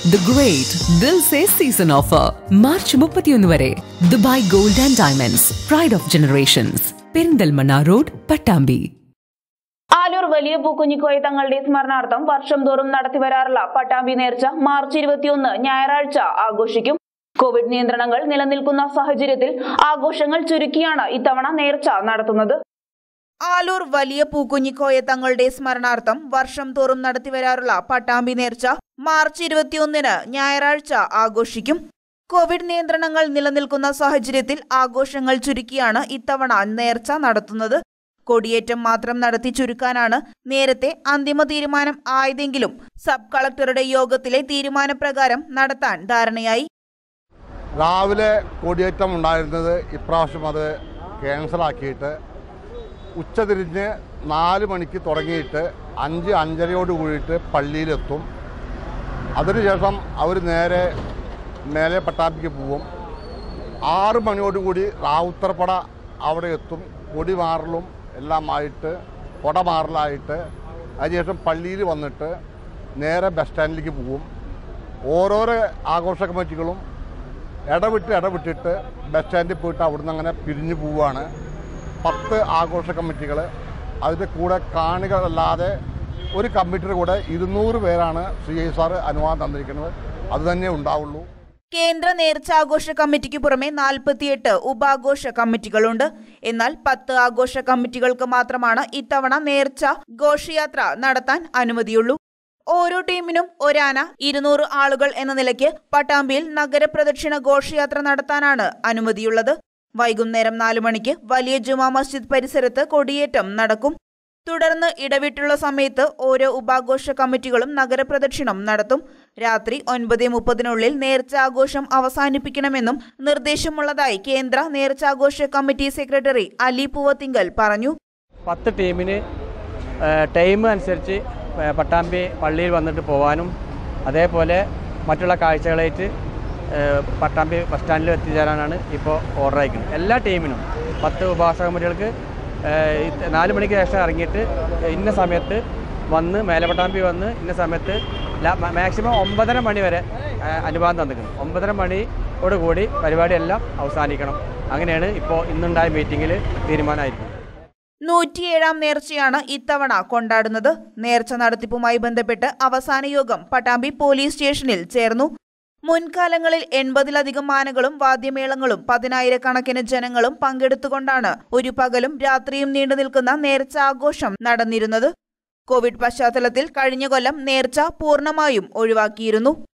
the great Dil Se season offer March മുപ്പത്തിയൊന്ന് വരെ Dubai gold and diamonds pride of generations Perinthalmanna road Pattambi Aloor വലിയ പൂക്കുഞ്ഞിക്കോയ തങ്ങളുടെ സ്മരണാർത്ഥം വർഷം തോറും നടത്തിവരാറുള്ള പട്ടാമ്പി നേർച്ച മാർച്ച് ഇരുപത്തിയൊന്ന് ഞായറാഴ്ച ആഘോഷിക്കും കോവിഡ് നിയന്ത്രണങ്ങൾ നിലനിൽക്കുന്ന സാഹചര്യത്തിൽ ആഘോഷങ്ങൾ ചുരുക്കിയാണ് ഇത്തവണ നേർച്ച നടത്തുന്നത് ആലൂർ വലിയ പൂക്കുഞ്ഞിക്കോയ തങ്ങളുടെ സ്മരണാർത്ഥം വർഷം തോറും നടത്തിവരാറുള്ള പട്ടാമ്പി നേർച്ച മാർച്ച് ഇരുപത്തിയൊന്നിന് ഞായറാഴ്ച ആഘോഷിക്കും കോവിഡ് നിയന്ത്രണങ്ങൾ നിലനിൽക്കുന്ന സാഹചര്യത്തിൽ ആഘോഷങ്ങൾ ചുരുക്കിയാണ് ഇത്തവണ നേർച്ച നടത്തുന്നത് കൊടിയേറ്റം മാത്രം നടത്തി ചുരുക്കാനാണ് നേരത്തെ അന്തിമ തീരുമാനം ആയതെങ്കിലും സബ് കളക്ടറുടെ യോഗത്തിലെ തീരുമാനപ്രകാരം നടത്താൻ ധാരണയായി രാവിലെ കൊടിയേറ്റം ഉണ്ടായിരുന്നത് ഇപ്രാവശ്യം അത് ക്യാൻസലാക്കിയിട്ട് ഉച്ചതിരിഞ്ഞ് നാല് മണിക്ക് തുടങ്ങിയിട്ട് അഞ്ച് അഞ്ചരയോട് കൂടിയിട്ട് പള്ളിയിലെത്തും അതിനുശേഷം അവർ നേരെ മേലെ പട്ടാമ്പിക്ക് പോവും ആറ് മണിയോടുകൂടി റാവുത്തർപ്പട അവിടെ എത്തും കൊടി മാറലും എല്ലാമായിട്ട് കൊട മാറലായിട്ട് അതിനുശേഷം പള്ളിയിൽ വന്നിട്ട് നേരെ ബസ് സ്റ്റാൻഡിലേക്ക് പോവും ഓരോരോ ആഘോഷ കമ്മിറ്റികളും ഇടവിട്ട് ഇടവിട്ടിട്ട് ബസ് സ്റ്റാൻഡിൽ പോയിട്ട് അവിടുന്ന് അങ്ങനെ പിരിഞ്ഞു പോവുകയാണ് പത്ത് ആഘോഷ കമ്മിറ്റികൾ അതിൻ്റെ കൂടെ കാണികളല്ലാതെ ഒരു കമ്മിറ്റിയുടെ കൂടെ ഇരുന്നൂറ് പേരാണ് സി ഐ സാറ് അനുവാദം തന്നിരിക്കുന്നത് അത് തന്നെ ഉണ്ടാവുള്ളൂ കേന്ദ്ര നേർച്ചാഘോഷ കമ്മിറ്റിക്ക് പുറമെ നാൽപ്പത്തിയെട്ട് ഉപാഘോഷ കമ്മിറ്റികളുണ്ട് എന്നാൽ പത്ത് ആഘോഷ കമ്മിറ്റികൾക്ക് മാത്രമാണ് ഇത്തവണ നേർച്ച ഘോഷയാത്ര നടത്താൻ അനുമതിയുള്ളൂ ഓരോ ടീമിനും ഒരാന ഇരുന്നൂറ് ആളുകൾ എന്ന നിലയ്ക്ക് പട്ടാമ്പിയിൽ നഗരപ്രദക്ഷിണ ഘോഷയാത്ര നടത്താനാണ് അനുമതിയുള്ളത് വൈകുന്നേരം നാലു മണിക്ക് വലിയ ജുമാ മസ്ജിദ് പരിസരത്ത് കൊടിയേറ്റം നടക്കും തുടർന്ന് ഇടവിട്ടുള്ള സമയത്ത് ഓരോ ഉപാഘോഷ കമ്മിറ്റികളും നഗരപ്രദക്ഷിണം നടത്തും രാത്രി ഒൻപത് മുപ്പതിനുള്ളിൽ നേർച്ചാഘോഷം അവസാനിപ്പിക്കണമെന്നും നിർദ്ദേശമുള്ളതായി കേന്ദ്ര നേർച്ചാഘോഷ കമ്മിറ്റി സെക്രട്ടറി അലി പൂവത്തിങ്കൽ പറഞ്ഞു പത്ത് ടീമിന് ടൈം അനുസരിച്ച് ഏ, പട്ടാമ്പി പള്ളിയിൽ വന്നിട്ട് പോകാനും അതേപോലെ മറ്റുള്ള കാഴ്ചകളായിട്ട് ഏ, പട്ടാമ്പി ബസ് സ്റ്റാൻഡിൽ എത്തിച്ചേരാനാണ് ഇപ്പോൾ ഓർഡർ അയക്കുന്നത് എല്ലാ ടീമിനും പത്ത് ഉപവാസ കമ്മിറ്റികൾക്ക് ഏ, ഇത് നാല് മണിക്ക് ശേഷം ഇറങ്ങിയിട്ട് ഇന്ന സമയത്ത് വന്ന് മേലപ്പട്ടാമ്പി വന്ന് ഇന്ന സമയത്ത് ലാ- മാ- മാക്സിമം ഒമ്പതര മണി വരെ ഏ, അനുവാദം തന്നിരിക്കുന്നു ഒമ്പതര മണിയോട് കൂടി പരിപാടിയെല്ലാം അവസാനിക്കണം അങ്ങനെയാണ് ഇപ്പോൾ ഇന്നുണ്ടായ മീറ്റിങ്ങിൽ തീരുമാനമായിരിക്കുന്നത് നൂറ്റിയേഴാം നേർച്ചയാണ് ഇത്തവണ കൊണ്ടാടുന്നത് നേർച്ച നടത്തിപ്പുമായി ബന്ധപ്പെട്ട് അവസാന യോഗം പട്ടാമ്പി പോലീസ് സ്റ്റേഷനിൽ ചേർന്നു മുൻകാലങ്ങളിൽ എൺപതിലധികം ആനകളും വാദ്യമേളങ്ങളും പതിനായിരക്കണക്കിന് ജനങ്ങളും പങ്കെടുത്തുകൊണ്ടാണ് ഒരു പകലും രാത്രിയും നീണ്ടു നിൽക്കുന്ന നേർച്ച ആഘോഷം നടന്നിരുന്നത് കോവിഡ് പശ്ചാത്തലത്തിൽ കഴിഞ്ഞ കൊല്ലം നേർച്ച പൂർണ്ണമായും ഒഴിവാക്കിയിരുന്നു